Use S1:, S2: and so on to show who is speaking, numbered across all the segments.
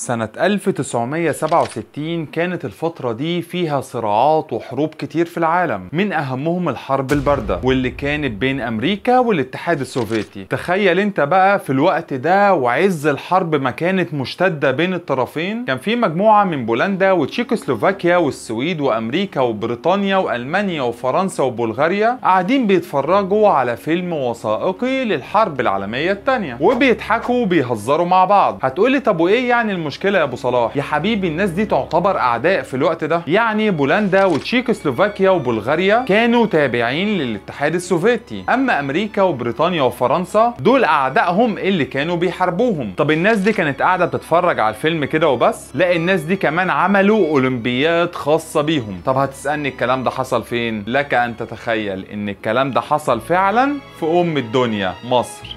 S1: سنة 1967 كانت الفترة دي فيها صراعات وحروب كتير في العالم من أهمهم الحرب الباردة واللي كانت بين أمريكا والاتحاد السوفيتي تخيل انت بقى في الوقت ده وعز الحرب ما كانت مشتدة بين الطرفين كان في مجموعة من بولندا وتشيكوسلوفاكيا والسويد وأمريكا وبريطانيا وألمانيا وفرنسا وبلغاريا قاعدين بيتفرجوا على فيلم وثائقي للحرب العالمية التانية وبيضحكوا وبيهزروا مع بعض هتقولي طب وإيه يعني المشكله يا ابو صلاح يا حبيبي الناس دي تعتبر اعداء في الوقت ده يعني بولندا وتشيكوسلوفاكيا وبلغاريا كانوا تابعين للاتحاد السوفيتي اما امريكا وبريطانيا وفرنسا دول اعدائهم اللي كانوا بيحاربوهم طب الناس دي كانت قاعده بتتفرج على الفيلم كده وبس لا الناس دي كمان عملوا اولمبياد خاصه بيهم طب هتسالني الكلام ده حصل فين لك ان تتخيل ان الكلام ده حصل فعلا في ام الدنيا مصر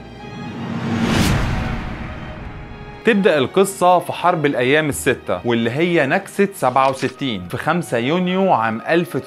S1: تبدأ القصة في حرب الأيام الستة واللي هي نكسة 67 في 5 يونيو عام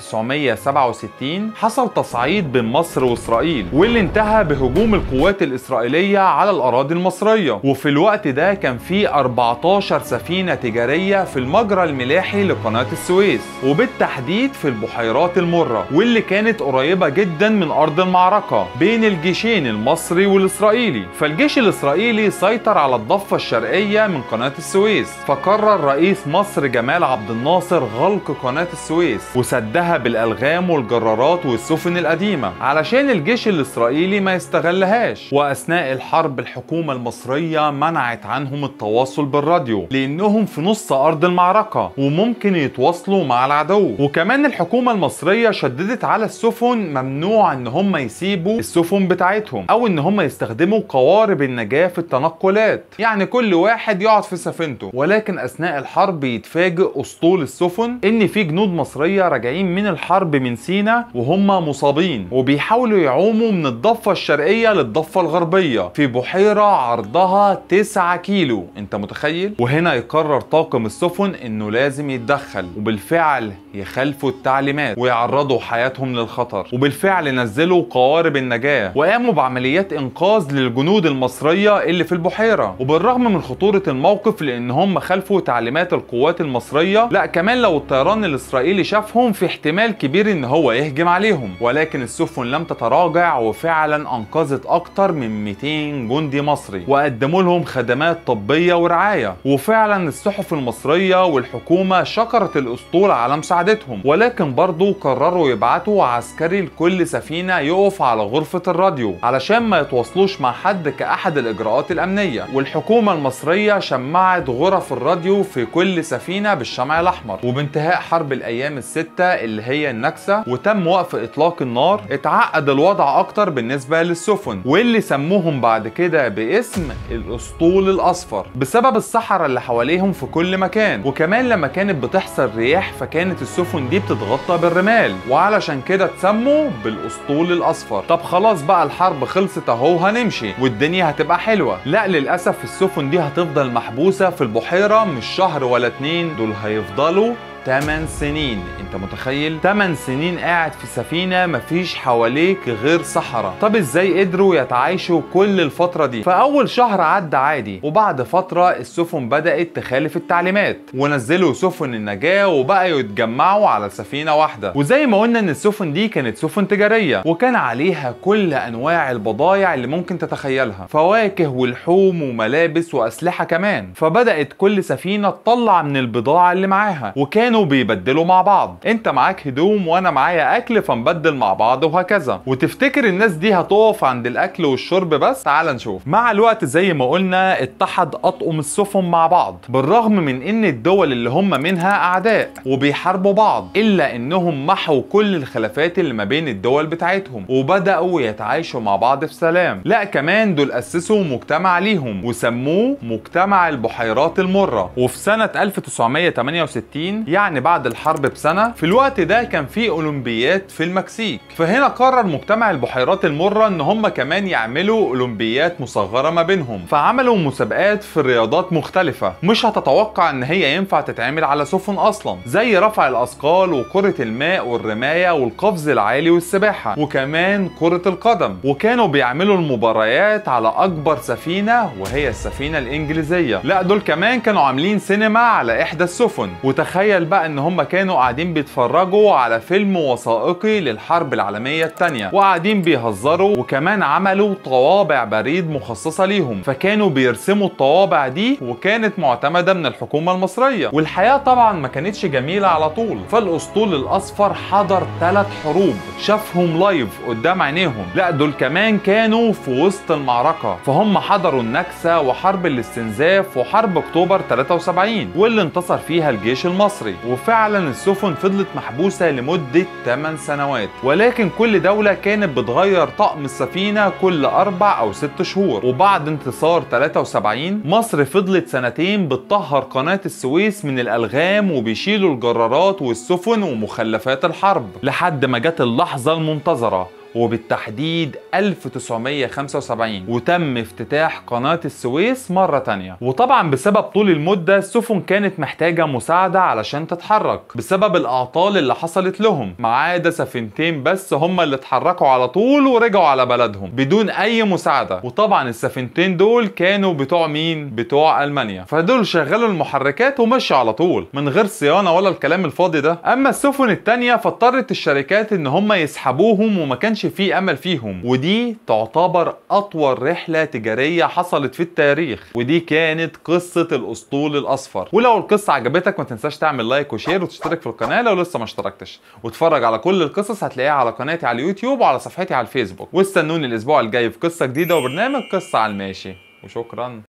S1: 1967 حصل تصعيد بين مصر وإسرائيل واللي انتهى بهجوم القوات الإسرائيلية على الأراضي المصرية وفي الوقت ده كان في 14 سفينة تجارية في المجرى الملاحي لقناة السويس وبالتحديد في البحيرات المرة واللي كانت قريبة جدا من أرض المعركة بين الجيشين المصري والإسرائيلي فالجيش الإسرائيلي سيطر على الضفة الشرقية الشرقية من قناة السويس فقرر رئيس مصر جمال عبد الناصر غلق قناة السويس وسدها بالألغام والجرارات والسفن القديمة علشان الجيش الإسرائيلي ما يستغلهاش وأثناء الحرب الحكومة المصرية منعت عنهم التواصل بالراديو لأنهم في نص أرض المعركة وممكن يتواصلوا مع العدو وكمان الحكومة المصرية شددت على السفن ممنوع ان هم يسيبوا السفن بتاعتهم او ان هم يستخدموا قوارب النجاة في التنقلات يعني كل واحد يقعد في سفينته ولكن اثناء الحرب يتفاجئ اسطول السفن ان في جنود مصريه راجعين من الحرب من سينا وهم مصابين وبيحاولوا يعوموا من الضفه الشرقيه للضفه الغربيه في بحيره عرضها 9 كيلو انت متخيل وهنا يقرر طاقم السفن انه لازم يتدخل وبالفعل يخالفوا التعليمات ويعرضوا حياتهم للخطر وبالفعل نزلوا قوارب النجاه وقاموا بعمليات انقاذ للجنود المصريه اللي في البحيره وبالرغم من خطورة الموقف لأن هم خالفوا تعليمات القوات المصرية لا كمان لو الطيران الإسرائيلي شافهم في احتمال كبير إن هو يهجم عليهم ولكن السفن لم تتراجع وفعلا أنقذت أكتر من 200 جندي مصري وقدموا لهم خدمات طبية ورعاية وفعلا الصحف المصرية والحكومة شكرت الأسطول على مساعدتهم ولكن برضو قرروا يبعتوا عسكري لكل سفينة يقف على غرفة الراديو علشان ما يتواصلوش مع حد كأحد الإجراءات الأمنية والحكومة المصرية شمعت غرف الراديو في كل سفينة بالشمع الأحمر وبانتهاء حرب الأيام الستة اللي هي النكسة وتم وقف إطلاق النار اتعقد الوضع أكتر بالنسبة للسفن واللي سموهم بعد كده باسم الأسطول الأصفر بسبب الصحراء اللي حواليهم في كل مكان وكمان لما كانت بتحصل رياح فكانت السفن دي بتتغطى بالرمال وعلشان كده اتسموا بالأسطول الأصفر طب خلاص بقى الحرب خلصت أهو هنمشي والدنيا هتبقى حلوة لا للأسف السفن دي هتفضل محبوسة في البحيرة مش شهر ولا اتنين دول هيفضلوا 8 سنين انت متخيل 8 سنين قاعد في سفينة مفيش حواليك غير صحراء طب ازاي قدروا يتعايشوا كل الفترة دي فاول شهر عدى عادي وبعد فترة السفن بدأت تخالف التعليمات ونزلوا سفن النجاة وبقوا يتجمعوا على سفينة واحدة وزي ما قلنا ان السفن دي كانت سفن تجارية وكان عليها كل انواع البضايع اللي ممكن تتخيلها فواكه ولحوم وملابس واسلحة كمان فبدأت كل سفينة تطلع من البضاعة اللي معاها وكانوا كانوا بيبدلوا مع بعض انت معاك هدوم وانا معايا اكل فنبدل مع بعض وهكذا وتفتكر الناس دي هتقف عند الاكل والشرب بس تعال نشوف مع الوقت زي ما قلنا اتحد اطقم السفن مع بعض بالرغم من ان الدول اللي هم منها اعداء وبيحاربوا بعض الا انهم محوا كل الخلافات اللي ما بين الدول بتاعتهم وبداوا يتعايشوا مع بعض في سلام لا كمان دول اسسوا مجتمع ليهم وسموه مجتمع البحيرات المره وفي سنه 1968 يعني يعني بعد الحرب بسنة في الوقت ده كان في أولمبيات في المكسيك فهنا قرر مجتمع البحيرات المرة إن هم كمان يعملوا أولمبيات مصغرة ما بينهم فعملوا مسابقات في رياضات مختلفة مش هتتوقع إن هي ينفع تتعمل على سفن أصلا زي رفع الأثقال وكرة الماء والرماية والقفز العالي والسباحة وكمان كرة القدم وكانوا بيعملوا المباريات على أكبر سفينة وهي السفينة الإنجليزية لا دول كمان كانوا عاملين سينما على إحدى السفن وتخيل بقى إن هم كانوا قاعدين بيتفرجوا على فيلم وثائقي للحرب العالمية التانية وقاعدين بيهزروا وكمان عملوا طوابع بريد مخصصة ليهم فكانوا بيرسموا الطوابع دي وكانت معتمدة من الحكومة المصرية والحياة طبعا ما كانتش جميلة على طول فالأسطول الأصفر حضر ثلاث حروب شافهم لايف قدام عينيهم لا دول كمان كانوا في وسط المعركة فهم حضروا النكسة وحرب الاستنزاف وحرب اكتوبر 73 واللي انتصر فيها الجيش المصري وفعلا السفن فضلت محبوسة لمدة 8 سنوات ولكن كل دولة كانت بتغير طقم السفينة كل أربع أو ست شهور وبعد انتصار 73 مصر فضلت سنتين بتطهر قناة السويس من الألغام وبيشيلوا الجرارات والسفن ومخلفات الحرب لحد ما جت اللحظة المنتظرة وبالتحديد 1975 وتم افتتاح قناة السويس مرة تانية وطبعا بسبب طول المدة السفن كانت محتاجة مساعدة علشان تتحرك بسبب الأعطال اللي حصلت لهم ما عدا سفينتين بس هم اللي اتحركوا على طول ورجعوا على بلدهم بدون أي مساعدة وطبعا السفينتين دول كانوا بتوع مين؟ بتوع ألمانيا فدول شغلوا المحركات ومشوا على طول من غير صيانة ولا الكلام الفاضي ده أما السفن التانية فاضطرت الشركات إن هم يسحبوهم وما كانش في امل فيهم ودي تعتبر اطول رحله تجاريه حصلت في التاريخ ودي كانت قصه الاسطول الاصفر ولو القصه عجبتك ما تنساش تعمل لايك وشير وتشترك في القناه لو لسه ما اشتركتش واتفرج على كل القصص هتلاقيها على قناتي على اليوتيوب وعلى صفحتي على الفيسبوك واستنوني الاسبوع الجاي في قصه جديده وبرنامج قصه على الماشي وشكرا